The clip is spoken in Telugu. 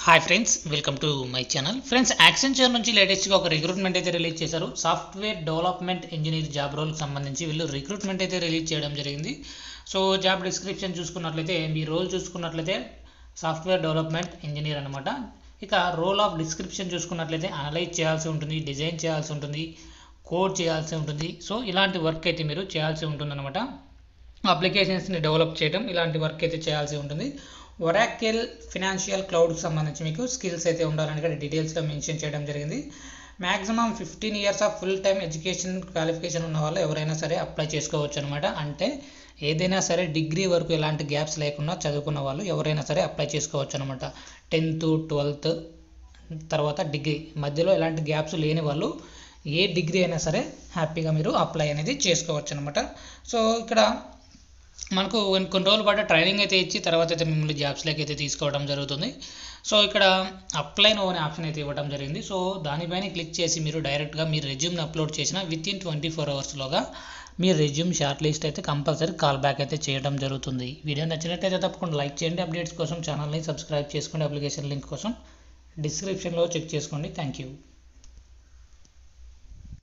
hi friends welcome to my channel friends Accenture నుంచి లేటెస్ట్గా ఒక రిక్రూట్మెంట్ అయితే రిలీజ్ చేశారు సాఫ్ట్వేర్ డెవలప్మెంట్ ఇంజనీర్ జాబ్ రోల్కి సంబంధించి వీళ్ళు రిక్రూట్మెంట్ అయితే రిలీజ్ చేయడం జరిగింది సో జాబ్ డిస్క్రిప్షన్ చూసుకున్నట్లయితే మీ రోల్ చూసుకున్నట్లయితే సాఫ్ట్వేర్ డెవలప్మెంట్ ఇంజనీర్ అనమాట ఇక రోల్ ఆఫ్ డిస్క్రిప్షన్ చూసుకున్నట్లయితే అనలైజ్ చేయాల్సి ఉంటుంది డిజైన్ చేయాల్సి ఉంటుంది కోడ్ చేయాల్సి ఉంటుంది సో ఇలాంటి వర్క్ అయితే మీరు చేయాల్సి ఉంటుందన్నమాట అప్లికేషన్స్ని డెవలప్ చేయడం ఇలాంటి వర్క్ అయితే చేయాల్సి ఉంటుంది ఒరాకెల్ ఫినాన్షియల్ క్లౌడ్కి సంబంధించి మీకు స్కిల్స్ అయితే ఉండాలని ఇక్కడ డీటెయిల్స్గా మెన్షన్ చేయడం జరిగింది maximum fifteen years of full time education qualification ఉన్న వాళ్ళు ఎవరైనా సరే అప్లై చేసుకోవచ్చు అనమాట అంటే ఏదైనా సరే డిగ్రీ వరకు ఎలాంటి గ్యాప్స్ లేకుండా చదువుకున్న వాళ్ళు ఎవరైనా సరే అప్లై చేసుకోవచ్చు అనమాట టెన్త్ ట్వెల్త్ తర్వాత డిగ్రీ మధ్యలో ఎలాంటి గ్యాప్స్ లేని వాళ్ళు ఏ డిగ్రీ అయినా సరే హ్యాపీగా మీరు అప్లై అనేది చేసుకోవచ్చు అనమాట సో ఇక్కడ మనకు కొన్ని కొన్ని రోజులు పాటు ట్రైనింగ్ అయితే ఇచ్చి తర్వాత అయితే మిమ్మల్ని జాబ్స్లోకి అయితే తీసుకోవడం జరుగుతుంది సో ఇక్కడ అప్లై నో అనే ఆప్షన్ అయితే ఇవ్వడం జరిగింది సో దానిపైన క్లిక్ చేసి మీరు డైరెక్ట్గా మీ రెజ్యూమ్ని అప్లోడ్ చేసిన విత్ ఇన్ ట్వంటీ ఫోర్ అవర్స్లోగా మీ రెజ్యూమ్ షార్ట్ లిస్ట్ అయితే కంపల్సరీ కాల్ బ్యాక్ అయితే చేయడం జరుగుతుంది వీడియో నచ్చినట్టయితే తప్పకుండా లైక్ చేయండి అప్డేట్స్ కోసం ఛానల్ని సబ్స్క్రైబ్ చేసుకోండి అప్లికేషన్ లింక్ కోసం డిస్క్రిప్షన్లో చెక్ చేసుకోండి థ్యాంక్ యూ